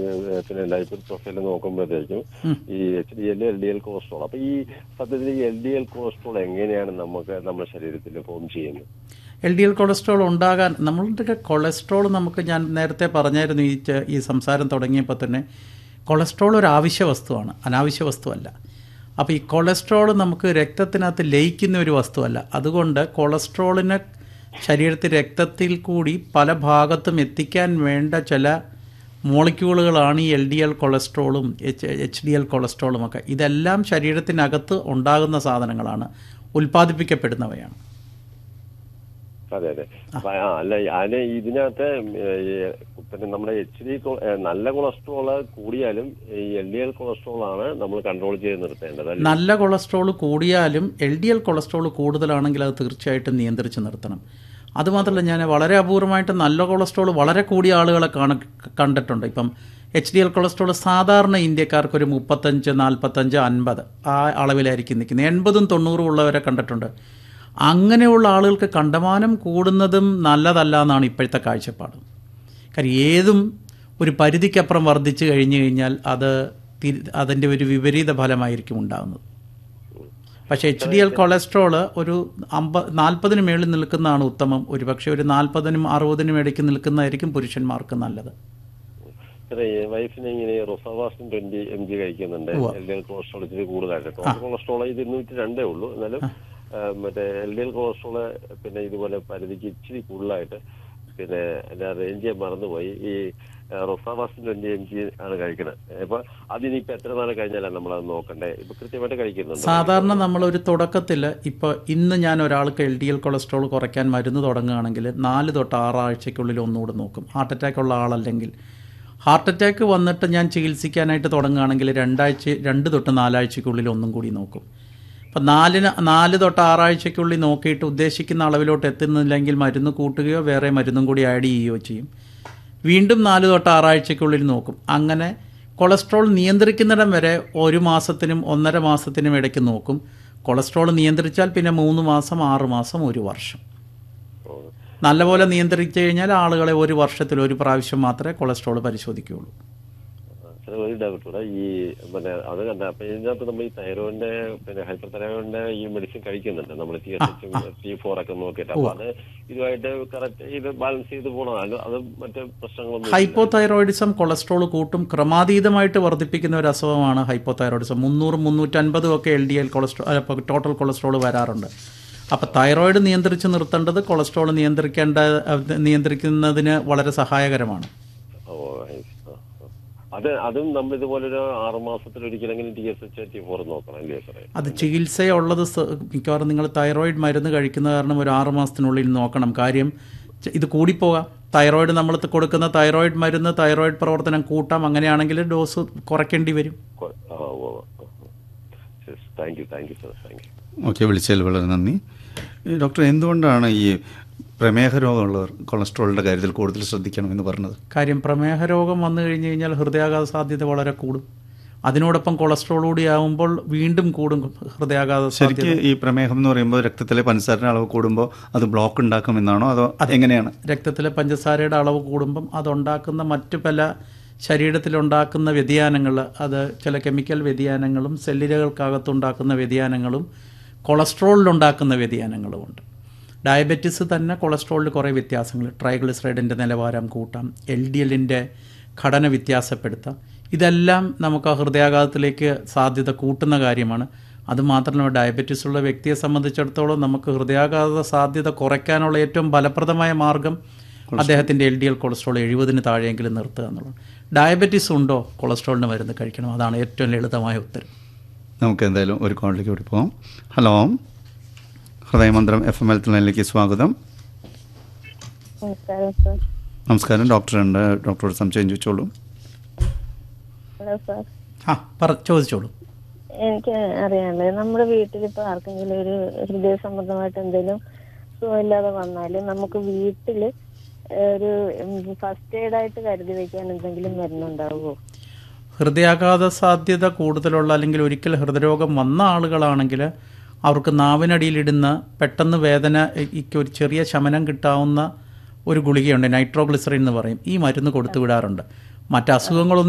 പിന്നെ life profile നോക്കുമ്പോഴത്തേക്കും ഈ H D L L D L cholesterol അപ്പൊ ഈ സത്യത്തിൽ എൽ ഡി എൽ കൊളസ്ട്രോൾ എങ്ങനെയാണ് നമുക്ക് നമ്മുടെ ശരീരത്തിൽ ഫോം ചെയ്യുന്നത് എൽ ഡി എൽ കൊളസ്ട്രോൾ ഉണ്ടാകാൻ നമ്മളുടെ കൊളസ്ട്രോൾ നമുക്ക് ഞാൻ നേരത്തെ പറഞ്ഞായിരുന്നു ഈ ച- ഈ സംസാരം തുടങ്ങിയപ്പോൾ തന്നെ കൊളസ്ട്രോൾ ഒരു ആവശ്യ വസ്തുവാണ് അനാവശ്യ വസ്തുവല്ല അപ്പോൾ ഈ കൊളസ്ട്രോൾ നമുക്ക് രക്തത്തിനകത്ത് ലയിക്കുന്ന ഒരു വസ്തുവല്ല അതുകൊണ്ട് കൊളസ്ട്രോളിനെ ശരീരത്തിൽ രക്തത്തിൽ കൂടി പല ഭാഗത്തും എത്തിക്കാൻ വേണ്ട ചില മോളിക്യൂളുകളാണ് ഈ എൽ ഡി എൽ കൊളസ്ട്രോളും എച്ച് എച്ച് ഡി എൽ കൊളസ്ട്രോളും ഒക്കെ ഇതെല്ലാം ശരീരത്തിനകത്ത് ഉണ്ടാകുന്ന സാധനങ്ങളാണ് ഉൽപ്പാദിപ്പിക്കപ്പെടുന്നവയാണ് അതെ അതെ അപ്പൊ ആ, അല്ല ഞാൻ ഇതിനകത്ത് ഈ പിന്നെ നമ്മുടെ എച്ച് ഡി നല്ല കൊളസ്ട്രോള് കൂടിയാലും ഈ എൽ ഡി എൽ കൊളസ്ട്രോൾ ആണ് നമ്മൾ കൺട്രോൾ ചെയ്ത് നിർത്തേണ്ടത് അല്ലേ? നല്ല കൊളസ്ട്രോൾ കൂടിയാലും എൽ ഡി എൽ കൊളസ്ട്രോൾ കൂടുതലാണെങ്കിൽ അത് തീർച്ചയായിട്ടും നിയന്ത്രിച്ച് നിർത്തണം അതുമാത്രമല്ല ഞാൻ വളരെ അപൂർവമായിട്ട് നല്ല കൊളസ്ട്രോൾ വളരെ കൂടിയ ആളുകളെ കാണ കണ്ടിട്ടുണ്ട് ഇപ്പം എച്ച് ഡി എൽ കൊളസ്ട്രോൾ സാധാരണ ഇന്ത്യക്കാർക്ക് ഒരു മുപ്പത്തഞ്ച് നാൽപ്പത്തഞ്ച് അൻപത് ആ അളവിലായിരിക്കും നിൽക്കുന്നത് എൺപതും തൊണ്ണൂറും ഉള്ളവരെ കണ്ടിട്ടുണ്ട് അങ്ങനെയുള്ള ആളുകൾക്ക് കണ്ടമാനം കൂടുന്നതും നല്ലതല്ല എന്നാണ് ഇപ്പോഴത്തെ കാഴ്ചപ്പാട് കാര്യം ഏതും ഒരു പരിധിക്കപ്പുറം വർദ്ധിച്ചു കഴിഞ്ഞു കഴിഞ്ഞാൽ അത് തി- അതിൻ്റെ ഒരു വിപരീത ഫലമായിരിക്കും ഉണ്ടാകുന്നത് പക്ഷേ എച്ച് ഡി എൽ കൊളസ്ട്രോൾ ഒരു അമ്പ നാൽപ്പതിന് മേളിൽ നിൽക്കുന്നതാണ് ഉത്തമം ഒരു പക്ഷേ ഒരു നാൽപ്പതിനും അറുപതിനും ഇടയ്ക്ക് നിൽക്കുന്നതായിരിക്കും പുരുഷന്മാർക്ക് നല്ലത് അതെ ഈ വൈഫിന് ഇങ്ങനെ റൊസാവാസിൻ ട്വന്റി എം ജി കഴിക്കുന്നുണ്ട് എൽ ഡി എൽ കൊളസ്ട്രോൾ ഇച്ചിരി കൂടുതലായിട്ട് ടോട്ടൽ കൊളസ്ട്രോൾ ഇത് ഇരുന്നൂറ്റി രണ്ടേ ഉള്ളൂ എന്നാലും ആ, മറ്റേ എൽ ഡി എൽ കൊളസ്ട്രോള് പിന്നെ ഇതുപോലെ പരിധിക്ക് ഇച്ചിരി കൂടുതലായിട്ട് പിന്നെ എന്റെ റേഞ്ച് ഞാൻ മറന്നുപോയി ഈ റൊസാവാസിൻ ട്വന്റി എം ജി ആണ് കഴിക്കുന്നത് അപ്പൊ അതിനിപ്പോ എത്ര നാൾ കഴിഞ്ഞാലാണ് നമ്മളത് നോക്കണ്ടേ ഇപ്പൊ കൃത്യമായിട്ട് കഴിക്കുന്നുണ്ട് സാധാരണ നമ്മളൊരു തുടക്കത്തിൽ ഇപ്പോൾ ഇന്ന് ഞാൻ ഒരാൾക്ക് എൽ ഡി എൽ കൊളസ്ട്രോൾ കുറയ്ക്കാൻ മരുന്ന് തുടങ്ങുകയാണെങ്കിൽ നാല് തൊട്ട് ആറാഴ്ചയ്ക്കുള്ളിൽ ഒന്നുകൂടെ നോക്കും ഹാർട്ട് അറ്റാക്ക് ഉള്ള ആളല്ലെങ്കിൽ ഹാർട്ട് അറ്റാക്ക് വന്നിട്ട് ഞാൻ ചികിത്സിക്കാനായിട്ട് തുടങ്ങുകയാണെങ്കിൽ രണ്ടാഴ്ച രണ്ട് തൊട്ട് നാലാഴ്ചയ്ക്കുള്ളിൽ ഒന്നും കൂടി നോക്കും അപ്പം നാലിന് നാല് തൊട്ട് ആറാഴ്ചയ്ക്കുള്ളിൽ നോക്കിയിട്ട് ഉദ്ദേശിക്കുന്ന അളവിലോട്ട് എത്തുന്നില്ലെങ്കിൽ മരുന്ന് കൂട്ടുകയോ വേറെ മരുന്നും കൂടി ആഡ് ചെയ്യുകയോ ചെയ്യും വീണ്ടും നാല് തൊട്ട് ആറാഴ്ചയ്ക്കുള്ളിൽ നോക്കും അങ്ങനെ കൊളസ്ട്രോൾ നിയന്ത്രിക്കുന്നിടം വരെ ഒരു മാസത്തിനും ഒന്നര മാസത്തിനും ഇടയ്ക്ക് നോക്കും കൊളസ്ട്രോൾ നിയന്ത്രിച്ചാൽ പിന്നെ മൂന്ന് മാസം ആറ് മാസം ഒരു വർഷം നല്ലപോലെ നിയന്ത്രിച്ചു കഴിഞ്ഞാൽ ആളുകളെ ഒരു വർഷത്തിൽ ഒരു പ്രാവശ്യം മാത്രമേ കൊളസ്ട്രോൾ പരിശോധിക്കുകയുള്ളൂ സാർ, ഒരു ഡൗട്ട് കൂടെ ഈ പിന്നെ അത് കണ്ട അപ്പൊ ഇതിനകത്ത് നമ്മൾ ഈ തൈറോയിഡിന്റെ പിന്നെ ഹൈപ്പർ തൈറോയിഡിന്റെ ഈ മെഡിസിൻ കഴിക്കുന്നുണ്ട് നമ്മൾ ടി എസ് എച്ചും ടി ഫോർ ഒക്കെ നോക്കിയിട്ട് അപ്പൊ അത് ഇതുമായിട്ട് കറക്റ്റ് ഇത് ബാലൻസ് ചെയ്ത് പോകണം അത് അത് മറ്റു പ്രശ്നങ്ങളൊന്നും ഹൈപ്പോ തൈറോയിഡിസം കൊളസ്ട്രോൾ കൂട്ടും ക്രമാതീതമായിട്ട് വർദ്ധിപ്പിക്കുന്ന ഒരു അസുഖമാണ് ഹൈപ്പോ തൈറോയിഡിസം മുന്നൂറും മുന്നൂറ്റൻപതും ഒക്കെ L D L cholesterol total cholesterol വരാറുണ്ട് അപ്പോൾ തൈറോയിഡ് നിയന്ത്രിച്ച് നിർത്തേണ്ടത് കൊളസ്ട്രോൾ നിയന്ത്രിക്കേണ്ട അഹ് നിയന്ത്രിക്കുന്നതിന് വളരെ സഹായകരമാണ് ഓ I see. ആ, ആ. അത് അതും നമ്മൾ ഇതുപോലൊരു ആറ് മാസത്തിലൊരിക്കലെങ്കിലും T S H T four നോക്കണം അല്ലേ സാറേ അത് ചികിത്സയുള്ളത് സ- മിക്കവാറും നിങ്ങൾ തൈറോയിഡ് മരുന്ന് കഴിക്കുന്ന കാരണം ഒരു ആറ് മാസത്തിനുള്ളിൽ നോക്കണം കാര്യം ച- ഇത് കൂടിപ്പോകാം തൈറോയിഡ് നമ്മൾ കൊടുക്കുന്ന തൈറോയിഡ് മരുന്ന് തൈറോയിഡ് പ്രവർത്തനം കൂട്ടാം അങ്ങനെയാണെങ്കിൽ ഡോസ് കുറയ്ക്കേണ്ടി വരും കൊ- ആ ഓ thank you thank you sir thank you okay വിളിച്ചതിൽ വളരെ നന്ദി ഈ ഡോക്ടർ എന്തുകൊണ്ടാണ് ഈ പ്രമേഹ രോഗമുള്ളവർ കൊളസ്ട്രോളിൻ്റെ കാര്യത്തിൽ കൂടുതൽ ശ്രദ്ധിക്കണമെന്ന് പറഞ്ഞത് കാര്യം പ്രമേഹ രോഗം വന്നു കഴിഞ്ഞ് കഴിഞ്ഞാൽ ഹൃദയാഘാത സാധ്യത വളരെ കൂടും അതിനോടൊപ്പം കൊളസ്ട്രോൾ കൂടി ആകുമ്പോൾ വീണ്ടും കൂടും ഹൃദയാഘാത സാധ്യത ശരിക്ക് ഈ പ്രമേഹം എന്ന് പറയുമ്പോൾ രക്തത്തിലെ പഞ്ചസാരയുടെ അളവ് കൂടുമ്പോൾ അത് ബ്ലോക്ക് ഉണ്ടാക്കുമെന്നാണോ അതോ എങ്ങനെയാണ് രക്തത്തിലെ പഞ്ചസാരയുടെ അളവ് കൂടുമ്പം അതുണ്ടാക്കുന്ന മറ്റു പല ശരീരത്തിലുണ്ടാക്കുന്ന വ്യതിയാനങ്ങൾ അത് ചില കെമിക്കൽ വ്യതിയാനങ്ങളും സെല്ലുകൾക്കകത്തുണ്ടാക്കുന്ന വ്യതിയാനങ്ങളും കൊളസ്ട്രോളിലുണ്ടാക്കുന്ന വ്യതിയാനങ്ങളുമുണ്ട് ഡയബറ്റിസ് തന്നെ കൊളസ്ട്രോളിൽ കുറേ വ്യത്യാസങ്ങൾ ട്രൈഗ്ലിസറൈഡിൻ്റെ നിലവാരം കൂട്ടാം എൽ ഡി എല്ലിൻ്റെ ഘടന വ്യത്യാസപ്പെടുത്താം ഇതെല്ലാം നമുക്ക് ആ ഹൃദയാഘാതത്തിലേക്ക് സാധ്യത കൂട്ടുന്ന കാര്യമാണ് അതുമാത്രമല്ല ഡയബറ്റിസ് ഉള്ള വ്യക്തിയെ സംബന്ധിച്ചിടത്തോളം നമുക്ക് ഹൃദയാഘാത സാധ്യത കുറയ്ക്കാനുള്ള ഏറ്റവും ഫലപ്രദമായ മാർഗം അദ്ദേഹത്തിൻ്റെ എൽ ഡി എൽ കൊളസ്ട്രോൾ എഴുപതിന് താഴെയെങ്കിലും നിർത്തുക എന്നുള്ളത് ഡയബറ്റിസ് ഉണ്ടോ കൊളസ്ട്രോളിന് മരുന്ന് കഴിക്കണം അതാണ് ഏറ്റവും ലളിതമായ ഉത്തരം നമുക്ക് എന്തായാലും ഒരു കോളിലേക്ക് കൂടി പോകാം ഹലോ ഹൃദയമന്ത്രം എഫ് എം എൽ ലൈനിലേക്ക് സ്വാഗതം നമസ്കാരം സാർ നമസ്കാരം ഡോക്ടറുണ്ട് ഡോക്ടറോട് സംശയം ചോദിച്ചോളൂ ഹലോ സാർ ആ പറ ചോദിച്ചോളൂ എനിക്ക് അറിയാനുള്ളത് നമ്മുടെ വീട്ടിൽ ഇപ്പൊ ആർക്കെങ്കിലും ഒരു ഹൃദയ സംബന്ധമായിട്ട് എന്തെങ്കിലും സുഖമില്ലാതെ വന്നാൽ നമുക്ക് വീട്ടിൽ ഒരു ഫസ്റ്റ് എയ്ഡ് ആയിട്ട് കരുതി വെക്കാൻ എന്തെങ്കിലും മരുന്നുണ്ടാവുമോ ഹൃദയാഘാത സാധ്യത കൂടുതലുള്ള അല്ലെങ്കിൽ ഒരിക്കൽ ഹൃദയരോഗം വന്ന ആളുകളാണെങ്കിൽ അവർക്ക് നാവിനടിയിലിടുന്ന പെട്ടെന്ന് വേദനയ്ക്ക് ഒരു ചെറിയ ശമനം കിട്ടാവുന്ന ഒരു ഗുളികയുണ്ട് നൈട്രോഗ്ലിസറിൻ എന്ന് പറയും ഈ മരുന്ന് കൊടുത്തു വിടാറുണ്ട് മറ്റ് അസുഖങ്ങളൊന്നും